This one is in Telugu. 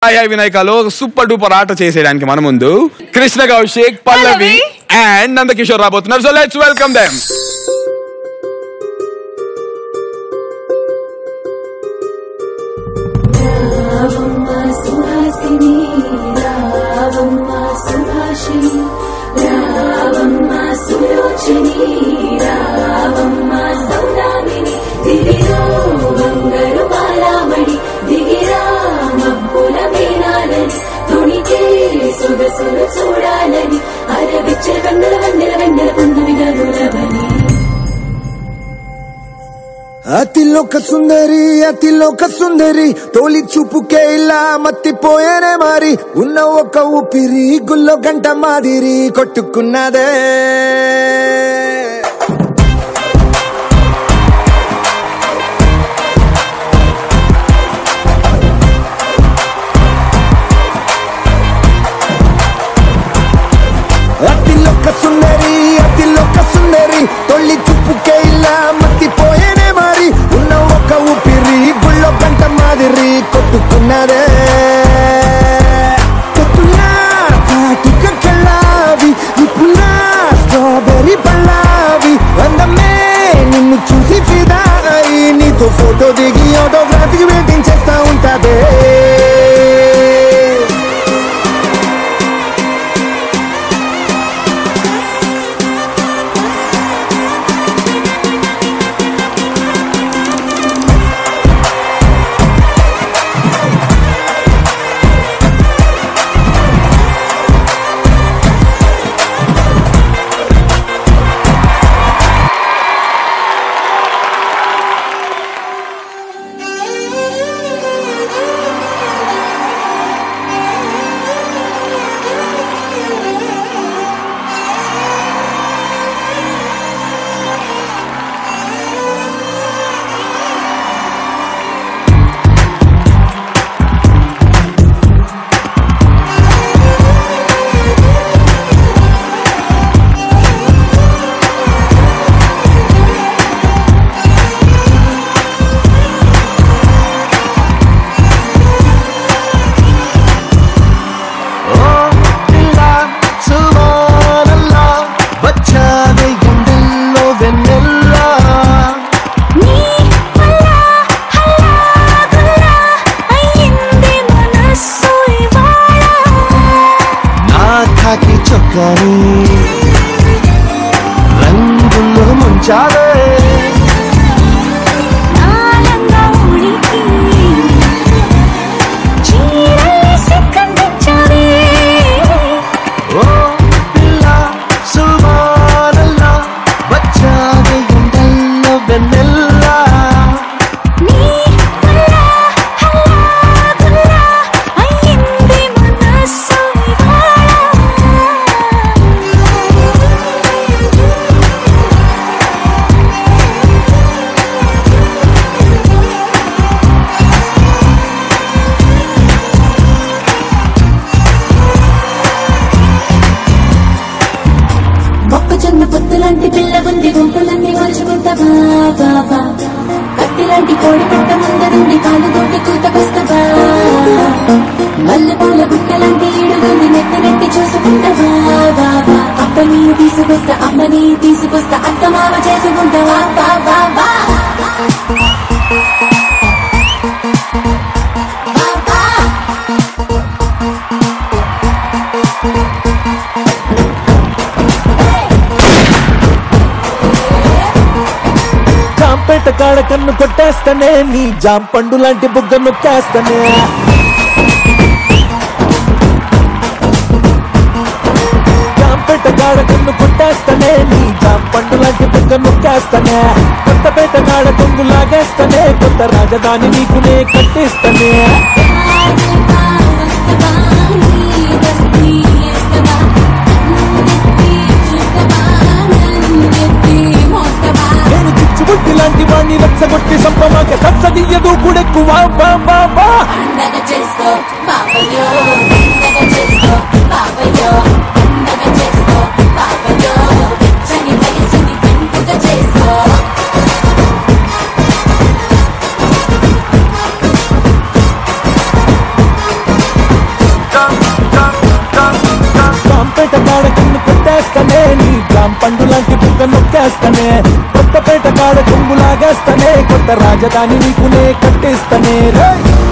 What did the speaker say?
హాయ్ హాయ్ వినాయకాలో సూపర్ డూపర్ ఆట చేసేయడానికి మన ముందు కృష్ణ కౌశిక్ పల్లవి అండ్ నందకిషోర్ రాబోతున్నారు సో లెట్స్ వెల్కమ్ దెమ్ రావమ్మ సుహాసిని రావమ్మ సుభాషిణి రావమ్మ సులోచని రావమ్మ సౌదామిని దిగిరో బంగారు బాలామణి దిగిరా మబ్బుల మేనాలని తుణికే సొగసులు చూడాలని అరవిచ్చల కన్నుల వన్నెల వెన్నెల పున్నమి గరులవని అతిలోక సుందరి అతిలోక సుందరి తోలి చూపుకే ఇలా మత్తిపోయేనే మారి ఉన్న ఒక ఊపిరి గుల్లో గంట మాదిరి కొట్టుకున్నదే అతిలోక సుందరి అతిలోక సుందరి తొల్లి చూపుకే ఇలా మత్తిపోయేనే మారి ఉన్న ఒక ఊపిరి గుళ్ళో గంట మాదిరి కొట్టుకున్నదే కొట్టున్నా కాటుక కళ్ళావి ఇప్పున్నా స్ట్రాబెర్రీ పళ్ళావి అందమే నిన్ను చూసి ఫిదా అయి నీతో ఫోటో దిగి ఆటోగ్రాఫీకి వెయిటింగ్ చేస్తా ఉంటాదే నీ వల్ల హల్లాగుల్లా అయ్యింది మనస్సు ఇవాళ చొక్కాని రంగుల్లో ముంచాలే నాలంగా ఉడికి చీరల్ని సిక్కందించావే ఓ పిల్ల సుమారల్లా వచ్చావే ఎండల్లో వెన్నెల్లా నీ వల్ల హల్లాగుల్లా అయ్యింది మనస్సు ఇవాళ మొక్కజొన్న పొత్తులాంటి పిల్ల ఉంది గుంపులన్నీ మలుచుకుంటావా వా, వా. కత్తిలాంటి కోడి పెట్ట ముందరుండి కాలు దూకి కూతకొస్తావా మల్లె పూల గుట్టలాంటి ఈడుగుంది నెత్త నెట్టి చూసుకుంటావా వా, వా. అప్పని తీసుకొస్తా అమ్మని తీసుకొస్తా అత్త మామ చేసుకుంటావా వా, వా, వా. వా, వా. జాంపేట కాడ కన్ను కొట్టేస్తానే నీ జాంపండు లాంటి బుగ్గ నొక్కేస్తానే జాంపేట కాడ కన్ను కొట్టేస్తానే నీ జాంపండు లాంటి బుగ్గ నొక్కేస్తానే కొత్తపేట కాడ కొంగు లాగేస్తానే కొత్త రాజధాని నీకునే కట్టిస్తానే నేను చిచ్చుబుట్టి లాంటి వాణ్ణి రెచ్చగొట్టి సంపమాక కచ్చదియ్యదు కూడెక్కువ బా బా బా చేసుకో బాబయ్యో చేసుకో బాబయ్యో చేసుకో బాబయ్యో చని వయసుని పెంపుగా చేసుకో ఓ పండు లాంటి బుక్క నొక్కేస్తానే కొత్తపేట కాడ కొంగు లాగేస్తానే కొత్త రాజధాని నీకునే కట్టిస్తానే రేయ్